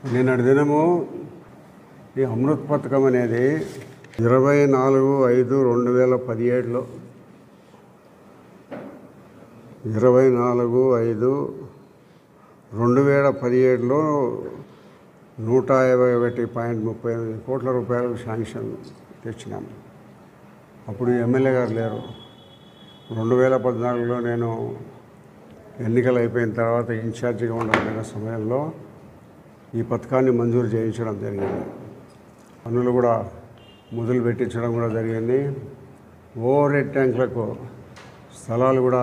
నిన్నటి దినము ఈ అమృత్ పథకం అనేది ఇరవై నాలుగు ఐదు రెండు వేల పదిహేడులో ఇరవై నాలుగు ఐదు రెండు వేల పదిహేడులో నూట యాభై ఒకటి పాయింట్ ముప్పై ఎనిమిది కోట్ల రూపాయలు శాంక్షన్ తెచ్చినాము అప్పుడు ఎమ్మెల్యే గారు లేరు రెండు వేల పద్నాలుగులో నేను ఎన్నికలు అయిపోయిన తర్వాత ఇన్ఛార్జిగా ఉండబడిన సమయంలో ఈ పథకాన్ని మంజూరు చేయించడం జరిగింది పనులు కూడా మొదలు పెట్టించడం కూడా జరిగింది ఓవర్ హెడ్ ట్యాంకులకు స్థలాలు కూడా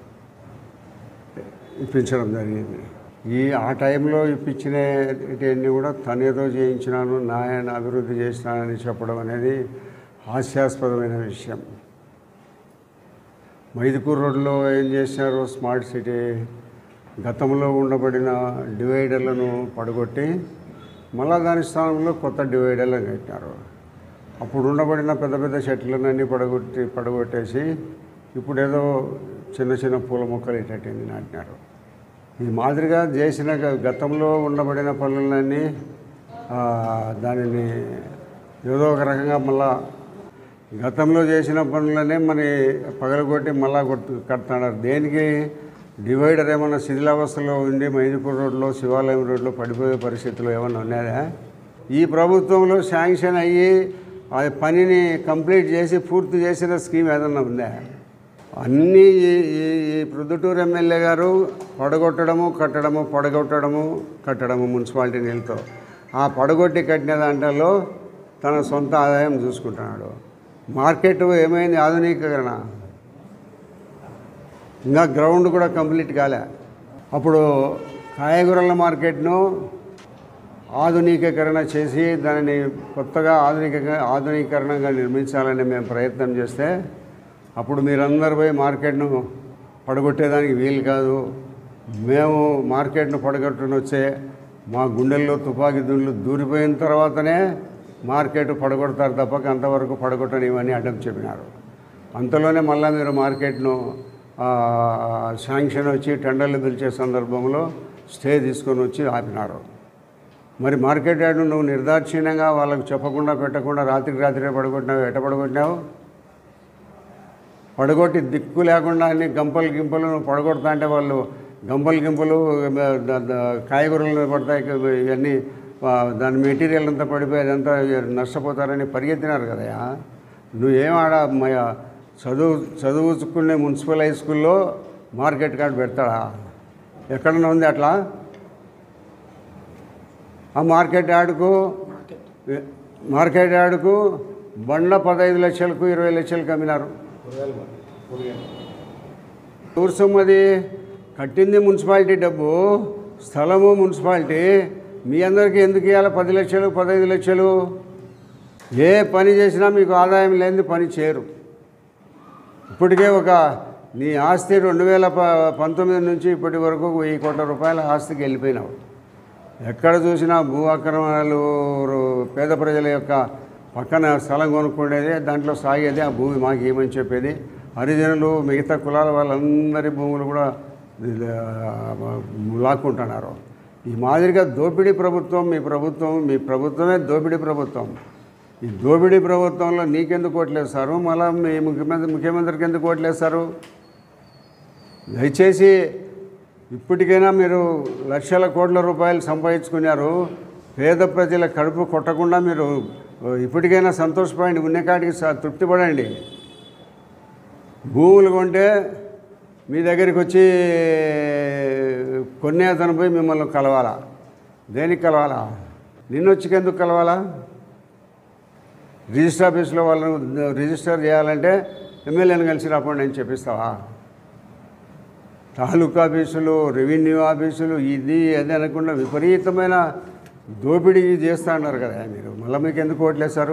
ఇప్పించడం జరిగింది ఈ ఆ టైంలో ఇప్పించినవన్నీ కూడా తనేదో చేయించినాను నాయన అభివృద్ధి చేసినానని చెప్పడం అనేది హాస్యాస్పదమైన విషయం మైదుకూరు రోడ్లో ఏం చేశారు స్మార్ట్ సిటీ గతంలో ఉండబడిన డివైడర్లను పడగొట్టి మళ్ళా దాని స్థానంలో కొత్త డివైడర్లను కట్టినారు అప్పుడు ఉండబడిన పెద్ద పెద్ద చెట్లన్నీ పడగొట్టి పడగొట్టేసి ఇప్పుడు ఏదో చిన్న చిన్న పూల మొక్కలు ఇటట్టింది నాటినారు ఈ మాదిరిగా చేసిన గ- గతంలో ఉండబడిన పనులన్నీ ఆ, దానిని ఏదో ఒక రకంగా మళ్ళా గతంలో చేసిన పనులనే మన పగలగొట్టి మళ్ళా కొట్టు కడుతున్నారు దేనికి డివైడర్ ఏమన్నా శిథిలావస్థలో ఉండి మైదుపూర్ రోడ్లో శివాలయం రోడ్లో పడిపోయే పరిస్థితులు ఏమన్నా ఉన్నాయా ఈ ప్రభుత్వంలో శాంక్షన్ అయ్యి ఆ పనిని కంప్లీట్ చేసి పూర్తి చేసిన స్కీమ్ ఏదన్నా ఉందా అన్నీ ఈ ఈ- ఈ ప్రొద్దుటూరు ఎమ్మెల్యే గారు పడగొట్టడము కట్టడము పడగొట్టడము కట్టడము మున్సిపాలిటీ నీళ్ళతో ఆ పడగొట్టి కట్టిన దాంట్లో తన సొంత ఆదాయం చూసుకుంటున్నాడు మార్కెట్ ఏమైంది ఆధునీకరణ ఇంకా గ్రౌండ్ కూడా కంప్లీట్ కాలే అప్పుడు కాయగూరల మార్కెట్ను ఆధునికీకరణ చేసి దానిని కొత్తగా ఆధునిక ఆధునీకరణగా నిర్మించాలని మేము ప్రయత్నం చేస్తే అప్పుడు మీరందరూ పోయి మార్కెట్ను పడగొట్టేదానికి వీలు కాదు మేము మార్కెట్ను పడగొట్టుని వచ్చే మా గుండెల్లో తుపాకీ దుండ్లు దూరిపోయిన తర్వాతనే మార్కెట్ పడగొడతారు తప్పక అంతవరకు పడగొట్టనివని అడ్డం చెప్పినారు అంతలోనే మళ్ళీ మీరు మార్కెట్ను ఆ, శాంక్షన్ వచ్చి టెండర్లు పిలిచే సందర్భంలో స్టే తీసుకొని వచ్చి ఆపినారు మరి మార్కెట్ యార్డు నువ్వు నిర్దాక్షిణ్యంగా వాళ్ళకు చెప్పకుండా పెట్టకుండా రాత్రికి రాత్రే పడగొట్టినావు ఎట పడగొట్టినావు పడగొట్టి దిక్కు లేకుండా అన్ని గంపలు గింపలు నువ్వు పడగొడతా అంటే వాళ్ళు గంపలు గింపలు ద- ద- కాయగూరలు పడతాయి ఇవన్నీ ఆ, దాని మెటీరియల్ అంతా పడిపోయి అదంతా నష్టపోతారని పరిగెత్తినారు కదయా నువ్వేం ఆడ మ- చదువు చదువుకునే మున్సిపల్ హై స్కూల్లో మార్కెట్ కార్డు పెడతాడా ఎక్కడన్నా ఉంది అట్లా ఆ మార్కెట్ యార్డుకు మార్కెట్ యార్డుకు బండ్ల పదహైదు లక్షలకు ఇరవై లక్షలకు అమ్మినారు ఊరు సొమ్మది కట్టింది మున్సిపాలిటీ డబ్బు స్థలము మున్సిపాలిటీ మీ అందరికీ ఎందుకు ఇవ్వాలి పది లక్షలు పదహైదు లక్షలు ఏ పని చేసినా మీకు ఆదాయం లేని పని చేయరు ఇప్పటికే ఒక నీ ఆస్తి రెండు వేల ప పంతొమ్మిది నుంచి ఇప్పటి వరకు వెయ్యి కోట్ల రూపాయల ఆస్తికి వెళ్ళిపోయినావు ఎక్కడ చూసినా భూ ఆక్రమణలు రు- పేద ప్రజల యొక్క పక్కన స్థలం కొనుక్కునేది దాంట్లో సాగేది ఆ భూమి మాకు ఏమని చెప్పేది హరిజనులు మిగతా కులాల వాళ్ళందరి భూములు కూడా ఇది, ఆ, లాక్కుంటున్నారు ఈ మాదిరిగా దోపిడీ ప్రభుత్వం మీ ప్రభుత్వం మీ ప్రభుత్వమే దోపిడీ ప్రభుత్వం ఈ దోపిడీ ప్రభుత్వంలో నీకెందుకు ఓట్లేస్తారు మళ్ళీ మీ ముఖ్యమంత్రి ముఖ్యమంత్రికి ఎందుకు ఓట్లేస్తారు దయచేసి ఇప్పటికైనా మీరు లక్షల కోట్ల రూపాయలు సంపాదించుకున్నారు పేద ప్రజల కడుపు కొట్టకుండా మీరు ఇప్పటికైనా సంతోషపడండి ఉన్న కాడికి స- తృప్తి పడండి భూములు కొంటే మీ దగ్గరికి వచ్చి కొన్నే అతను పోయి మిమ్మల్ని కలవాలా దేనికి కలవాలా నిన్ను వచ్చి ఎందుకు కలవాలా రిజిస్టర్ ఆఫీస్లో వాళ్ళని రిజిస్టర్ చేయాలంటే ఎమ్మెల్యేని కలిసి రాకుండా అని చెప్పిస్తావా తాలూకా ఆఫీసులు రెవెన్యూ ఆఫీసులు ఇది అది అనకుండా విపరీతమైన దోపిడీ చేస్తా అన్నారు కదా మీరు మళ్ళీ మీకు ఎందుకు ఓట్లేస్తారు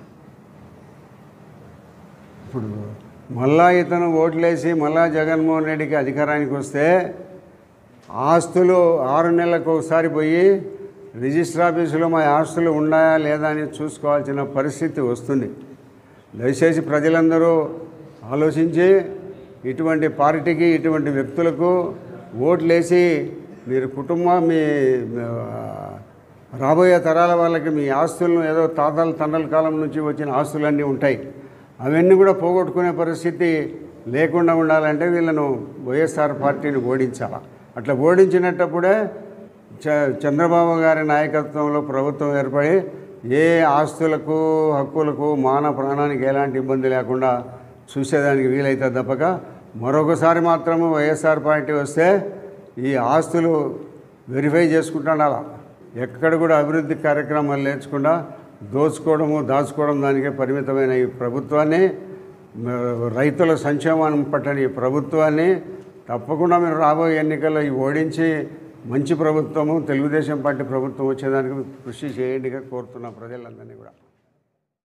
ఇప్పుడు మళ్ళా ఇతను ఓట్లేసి మళ్ళా జగన్మోహన్ రెడ్డికి అధికారానికి వస్తే ఆస్తులు ఆరు నెలలకు ఒకసారి పోయి రిజిస్టర్ ఆఫీసులో మా ఆస్తులు ఉన్నాయా లేదా అని చూసుకోవాల్సిన పరిస్థితి వస్తుంది దయచేసి ప్రజలందరూ ఆలోచించి ఇటువంటి పార్టీకి ఇటువంటి వ్యక్తులకు ఓట్లేసి మీరు కుటుంబం మీ ఆ, రాబోయే తరాల వాళ్ళకి మీ ఆస్తులను ఏదో తాతల తండ్రుల కాలం నుంచి వచ్చిన ఆస్తులన్నీ ఉంటాయి అవన్నీ కూడా పోగొట్టుకునే పరిస్థితి లేకుండా ఉండాలంటే వీళ్ళను వైఎస్ఆర్ పార్టీని ఓడించాలి అట్లా ఓడించినప్పుడే చ చంద్రబాబు గారి నాయకత్వంలో ప్రభుత్వం ఏర్పడి ఏ ఆస్తులకు హక్కులకు మాన ప్రాణానికి ఎలాంటి ఇబ్బంది లేకుండా చూసేదానికి వీలైతే తప్పక మరొకసారి మాత్రము వైఎస్ఆర్ పార్టీ వస్తే ఈ ఆస్తులు వెరిఫై చేసుకుంటుండాల ఎక్కడ కూడా అభివృద్ధి కార్యక్రమాలు నేర్చకుండా దోచుకోవడము దాచుకోవడం దానికే పరిమితమైన ఈ ప్రభుత్వాన్ని మ- రైతుల సంక్షేమాన్ని పట్టని ఈ ప్రభుత్వాన్ని తప్పకుండా మీరు రాబోయే ఎన్నికల్లో ఈ ఓడించి మంచి ప్రభుత్వము తెలుగుదేశం పార్టీ ప్రభుత్వం వచ్చేదానికి కృషి చేయండిగా కోరుతున్నా ప్రజలందరినీ కూడా